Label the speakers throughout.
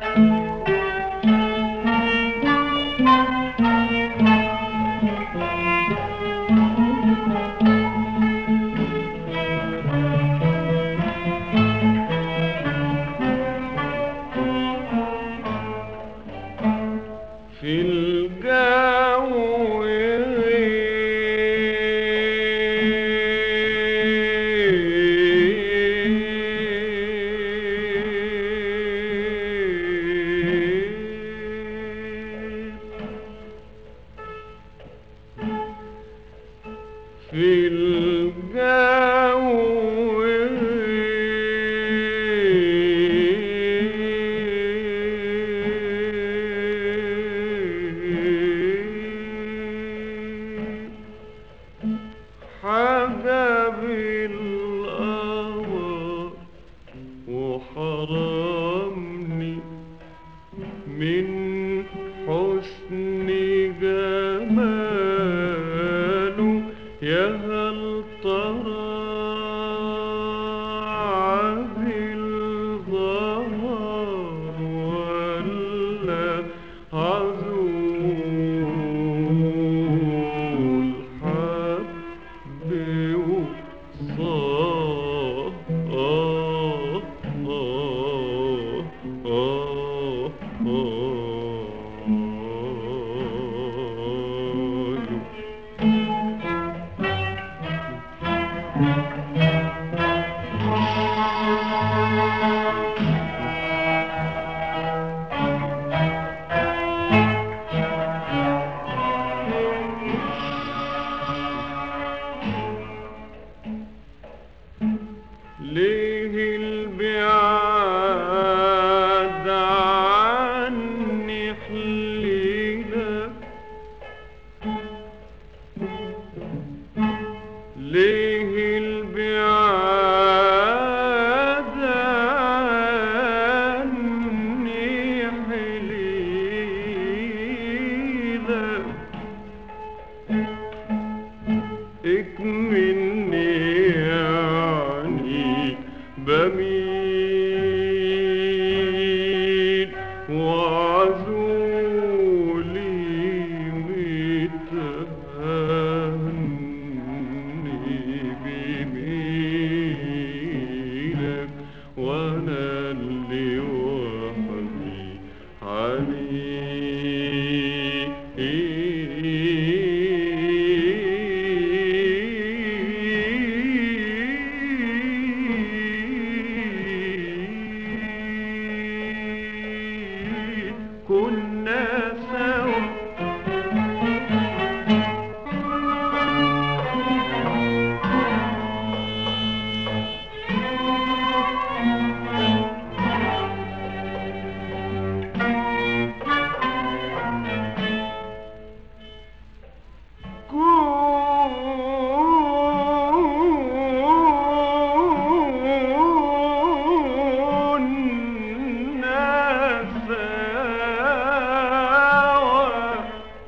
Speaker 1: في الجو في الجو حجب القمر وحرمني من حسن جماله يا هل ترى عذل ظهر ولا عذول حب وصاه آه آه آه آه ليه البعاد عني حليلة ليه البعاد عني حليلة اكمني يعني بميل وعزولي متهني بميلك وانا اللي وحدي عليك كنا سوا كنا سوا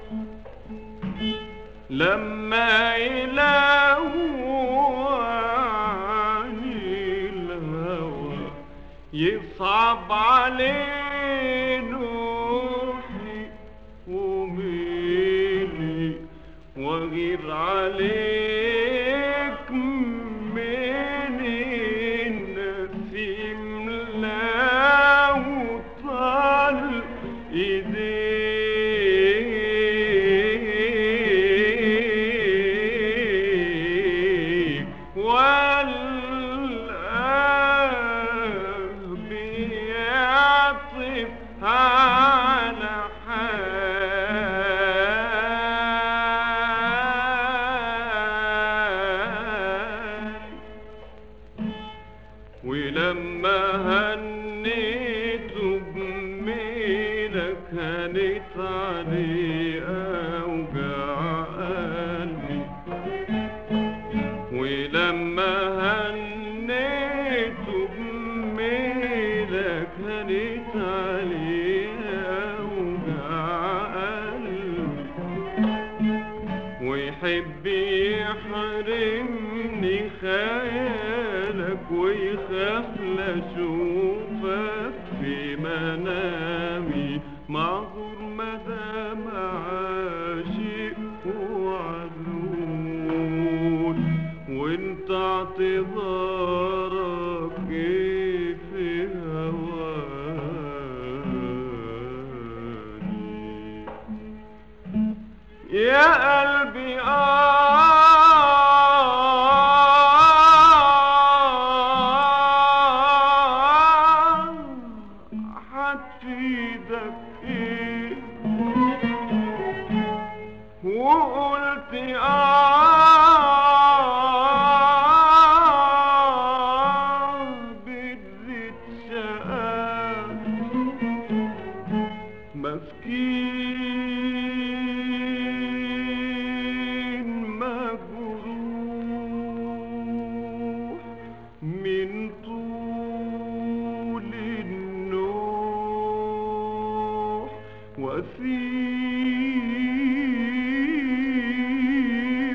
Speaker 1: لما يلاهوا عن الهوى يصعب عليه نوحي وميلي وغير عليك من النسيم لا وطال ايديك والقلب يعطف على حالي ولما هنيته بميلك هنيت عليه أوجع قلبي ولما هنيته بميلك هنيت عليه أوجع قلبي ويحب يحرمني خيالك ويخاف لاشوفك في منامي معذور مدام عاشق وعذول وانت اعتذارك ايه في هواني يا قلبي آه هتفيدك ايه وقلت آه بتزيد شقاك مسكين مجروح من طول النوح وفيه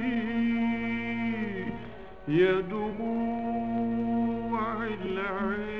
Speaker 1: وتفيه يا دموع العين